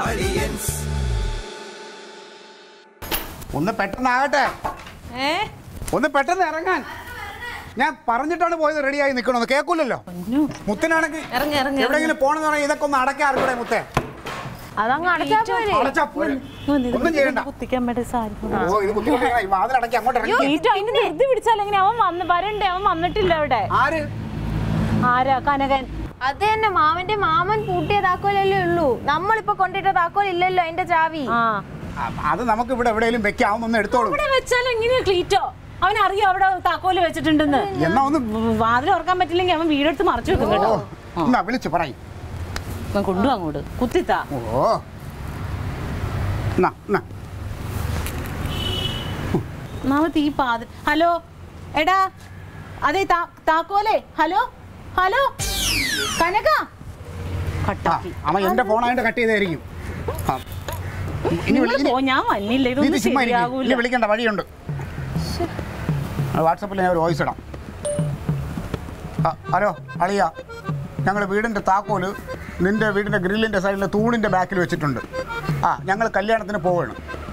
ഒന്ന് പെട്ടെന്നാകട്ടെ ഏ ഒന്ന് പെട്ടെന്ന് ഇറങ്ങാൻ ഞാൻ പറഞ്ഞിട്ടാണ് പോയത് റെഡിയായി നിൽക്കണമെന്ന് കേൾക്കൂലല്ലോ പൊന്നു. മുത്തനാണെങ്കിൽ ഇറങ്ങ്, ഇറങ്ങ്, എവിടെയെങ്കിലും പോണെന്ന് പറഞ്ഞാൽ ഇതൊക്കെ ഒന്ന് അടക്കാറിക്കൂടെ മുത്തേ അതങ്ങ് അടച്ചാ പോരെ അടച്ചാ പോരെ. വന്ന് ഇത് ഒന്നും ചെയ്യണ്ട കുത്തിക്കാൻ വേണ്ടി സാരി ഓ ഇത് ബുദ്ധിമുട്ടായി ഈ വാതിലടക്കി അങ്ങോട്ട് ഇറങ്ങി ഏറ്റവും അതിന് ധൃതി പിടിച്ചാൽ എങ്ങനെ അവൻ വന്ന് വരണ്ടേ അവൻ വന്നിട്ടില്ല അവിടെ ആര് ആരാ കനകൻ അത് തന്നെ മാമന്റെ മാമൻ പൂട്ടിയ താക്കോലല്ലേ ഉള്ളൂ നമ്മളിപ്പോ കൊണ്ടിട്ട താക്കോൽ ഇല്ലല്ലോ അതിന്റെ ചാവി ആ ആ, അത് നമുക്ക് ഇവിടെ എവിടെയെങ്കിലും വെക്കാം ഒന്ന് എടുത്തോളൂ ഇവിടെ വെച്ചാൽ എങ്ങനെയാ ക്ലീറ്റോ അവനറിയാം അവിടെ താക്കോല് വെച്ചിട്ടുണ്ടെന്ന് എന്നാ ഒന്ന് വാതിൽ ഓർക്കാൻ പറ്റില്ലെങ്കിൽ അവൻ വീടെടുത്ത് മറച്ചു വെക്കും കേട്ടോ ഓ എന്നാ വിളിച്ചു പറയും അവൻ കൊണ്ടുപോ അങ്ങോട്ട് കുത്തിത്താ ഓ എന്നാ എന്നാ ഒന്നാമത് ഈ പാത ഹലോ എടാ അതെ താ- താക്കോലേ ഹലോ ഹലോ കനക ആ, കട്ടാക്കി അവൻ എന്റെ ഫോണായിട്ട് കട്ട് ചെയ്തായിരിക്കും ആ. ഇനി വിളി- നിങ്ങൾ ഇനി- പോ, ഞാൻ വന്നില്ല നീ ഇത് ഇതൊന്നും ചുമ്മാ ഇരിക്ക്. ശരിയാകൂല ഇനി വിളിക്കേണ്ട വഴിയുണ്ട് വാട്സപ്പിൽ ഞാൻ ഒരു വോയിസ് ഇടാം ആ, ഹലോ അളിയ ഞങ്ങൾ വീടിൻ്റെ താക്കോല് നിന്റെ വീടിൻ്റെ ഗ്രില്ലിൻ്റെ സൈഡിൽ തൂണിൻ്റെ ബാക്കിൽ വെച്ചിട്ടുണ്ട് ആ ഞങ്ങൾ കല്യാണത്തിന് പോവുകയാണ്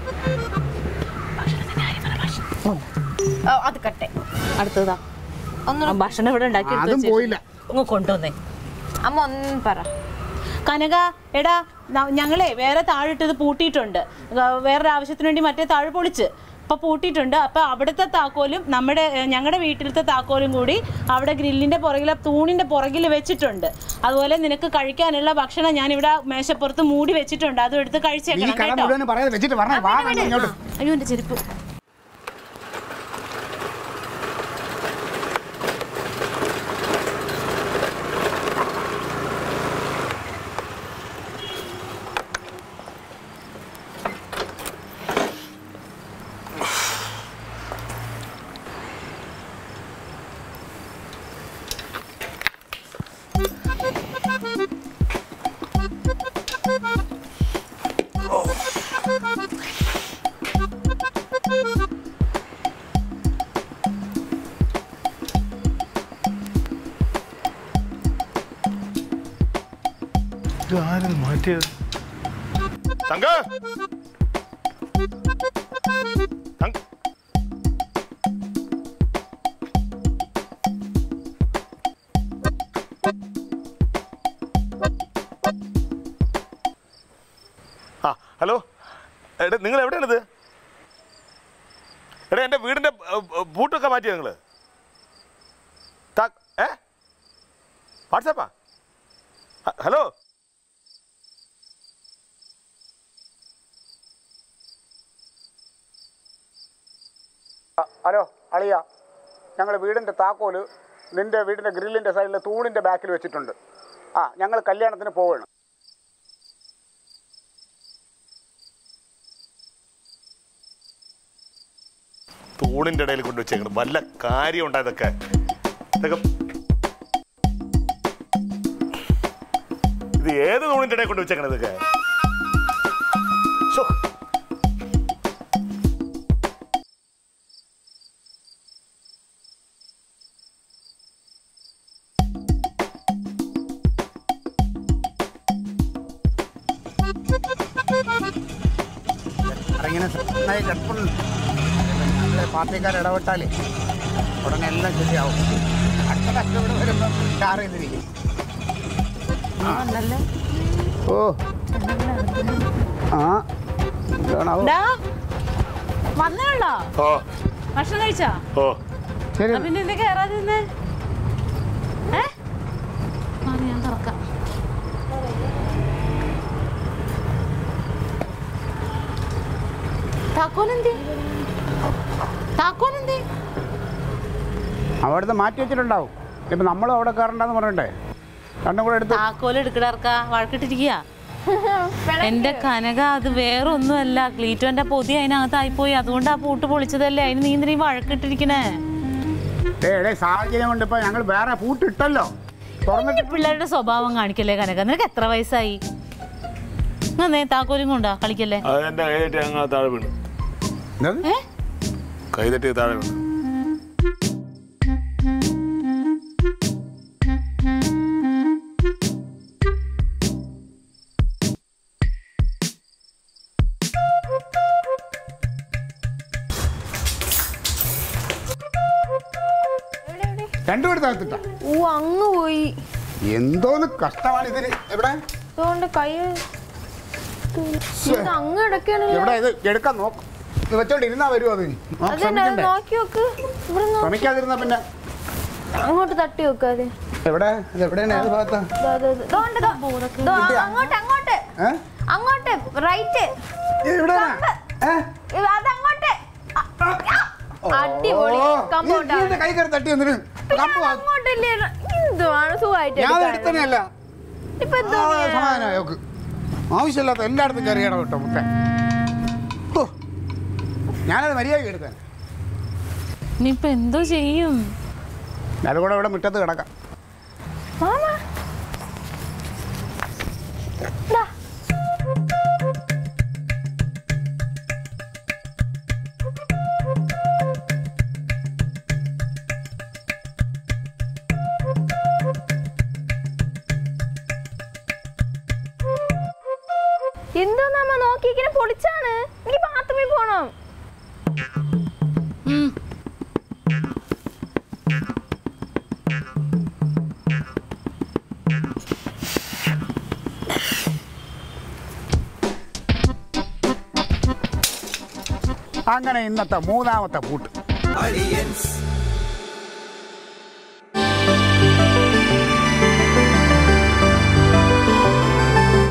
ഓ, അത് കട്ടെ അടുത്തതാ ഒന്ന് ആ ഭക്ഷണം ഇവിടെ ഉണ്ടാക്കി എടുത്ത് അതും വെച്ചേക്ക്. പോയില്ല. ഇങ്ങ് കൊണ്ടുവന്നേ അമ്മ ഒന്നും പറ കനക എടാ ന- ഞങ്ങളെ വേറെ താഴിട്ടത് പൂട്ടിയിട്ടുണ്ട് ഗ- വേറൊരു ആവശ്യത്തിന് വേണ്ടി മറ്റേ താഴ് പൊളിച്ച് അപ്പൊ പൂട്ടിയിട്ടുണ്ട് അപ്പൊ അവിടുത്തെ താക്കോലും നമ്മുടെ ഞങ്ങളുടെ വീട്ടിലത്തെ താക്കോലും കൂടി അവിടെ ഗ്രില്ലിന്റെ പുറകിലെ തൂണിന്റെ പുറകിൽ വെച്ചിട്ടുണ്ട് അതുപോലെ നിനക്ക് കഴിക്കാനുള്ള ഭക്ഷണം ഞാൻ ഇവിടെ മേശപ്പുറത്ത് മൂടി വെച്ചിട്ടുണ്ട് അതും എടുത്ത് നീ കഴിച്ചേക്കണം കട കേട്ടോ മുഴുവൻ പറയാതെ വെച്ചിട്ട് പറഞ്ഞേ വാ നമ്മൾ ഇങ്ങോട്ട് അയ്യോ എന്റെ ചെരുപ്പ് ഇത് ആരത് മാറ്റിയത് തങ്ക തങ്ക ആ ഹലോ എടാ നിങ്ങൾ എവിടെയാണിത് എടാ എൻ്റെ വീടിൻ്റെ ഏ, ഏ, പൂട്ടൊക്കെ മാറ്റിയോ നിങ്ങൾ ഏ വാട്സാപ്പാ ഹ- ഹലോ ആ, ഹലോ അളിയ ഞങ്ങൾ വീടിൻ്റെ താക്കോല് നിന്റെ വീടിൻ്റെ ഗ്രില്ലിൻ്റെ സൈഡിൽ തൂണിൻ്റെ ബാക്കിൽ വെച്ചിട്ടുണ്ട് ആ ഞങ്ങൾ കല്യാണത്തിന് പോവുകയാണ് തൂണിന്റെ ഇടയിൽ കൊണ്ട് വെച്ചേക്കണം വല്ല കാര്യം ഉണ്ടാ ഇതൊക്കെ ഇതൊക്കെ ഇത് ഏത് തൂണിന്റെ ഇടയിൽ കൊണ്ട് വെച്ചേക്കണം ഇതൊക്കെ ശ്ശോ. ഇങ്ങനെ നന്നായി കിടപ്പുണ്ട് നമ്മളെ പാർട്ടിക്കാർ ഇടപെട്ടാലേ ഉടനെ എല്ലാം ശരിയാവും അടുത്ത കഷ്ടം ഇവിടെ വരുമ്പോൾ കാർ ചെയ്തിരിക്കും ഓ ആ എന്താണാവോ ഡാ വന്നേളോ ഓ ഭക്ഷണം കഴിച്ചാ ഓ ശരി ആ, പിന്നെ എന്താ കേറാതിരുന്നേ ഏ മാറി ഞാൻ തുറക്കാം താക്കോലെന്തേ താക്കോലെന്തേ അവിടുത്തെ മാറ്റി വെച്ചിട്ടുണ്ടാവും ഇപ്പം നമ്മളും അവിടെ കയറണ്ടെന്ന് പറഞ്ഞിട്ടേ രണ്ടും കൂടെ എടുത്ത് താക്കോൽ എടുക്കടർക്ക വഴക്കിട്ടിരിക്കുക എന്റെ കനക അത് വേറെ ഒന്നുമല്ല ക്ലീറ്റോന്റെ പൊതി അതിനകത്തായിപ്പോയി അതുകൊണ്ട് ആ പൂട്ട് പൊളിച്ചതല്ലേ അതിന് നീ എന്തിനാ ഈ വഴക്കിട്ടിരിക്കണേ ഏ എടേ സാഹചര്യം കൊണ്ട് ഇപ്പം ഞങ്ങൾ വേറെ പൂട്ടിട്ടല്ലോ തുറന്നിട്ട് ഈ പിള്ളേരുടെ സ്വഭാവം കാണിക്കല്ലേ കനക നിനക്ക് എത്ര വയസ്സായി നന്നേ താക്കോലും കൊണ്ടാ കളിക്കല്ലേ അതെന്റെ കൈ തട്ടി അങ്ങ് താഴെ വീണു എന്താണ്? ഏ കൈ തട്ടി താഴെ വീണു രണ്ടും എടുത്ത് അകത്തിട്ടാ ഓ അങ്ങ് പോയി എന്തോന്ന് കഷ്ടമാണ് ഇതിന് എവിടെ അതുകൊണ്ട് കൈ ഇത് അങ്ങ് ഇടയ്ക്കാണല്ലോ എവിടെ ഇത് എടുക്കാൻ നോക്ക് ഇത് വെച്ചോണ്ട് ഇരുന്നാ വരുമോ അത് നോക്ക്, അതന്നെ അത് ശ്രമിക്കണ്ടേ നോക്കി നോക്ക് ഇവിടെ നോ- ശ്രമിക്കാതിരുന്ന പിന്നെ അങ്ങോട്ട് തട്ടി വെക്കാതെ എവിടെ ഇത് എവിടെയാണ് ഏത് ഭാഗത്താ ദാ, ദാ, ദാ. ദോണ്ട് ദാ. ദോ, അങ്ങോട്ട് അങ്ങോട്ട് ഏ അങ്ങോട്ട് റൈറ്റ് ഇത് എവിടെയാ ഏ അത് അങ്ങോട്ട് അ- ആ. അടിപൊളി ഓ, കമ്പൗണ്ട് നീ- നീ എന്റെ കൈ കയറി തട്ടി എന്നിട്ട് കമ്പ് വാ- അങ്ങോട്ടല്ലേ എന്തുവാണ് സുഖമായിട്ട് ഞാൻ എടുക്കാറ്. എടുത്തനെയല്ല ഇപ്പൊ എന്തോ സമാധാനമായി നോക്ക് ആവശ്യമില്ലാത്ത എല്ലായിടത്തും കയറി ഇടം കേട്ടോ മുട്ട ഹോ, ഞാനത് മര്യാദ എടുക്കാൻ ഇനിയിപ്പൊ എന്തോ ചെയ്യും അതുകൂടെ ഇവിടെ മുറ്റത്ത് കിടക്കാം മാമ ദാ. എന്തോന്നമ്മ നോക്കിയിരിക്കണ പൊളിച്ചാണ് എനിക്ക് ബാത്റൂമിൽ പോണം ഉം. അങ്ങനെ ഇന്നത്തെ മൂന്നാമത്തെ പൂട്ട് Aliens,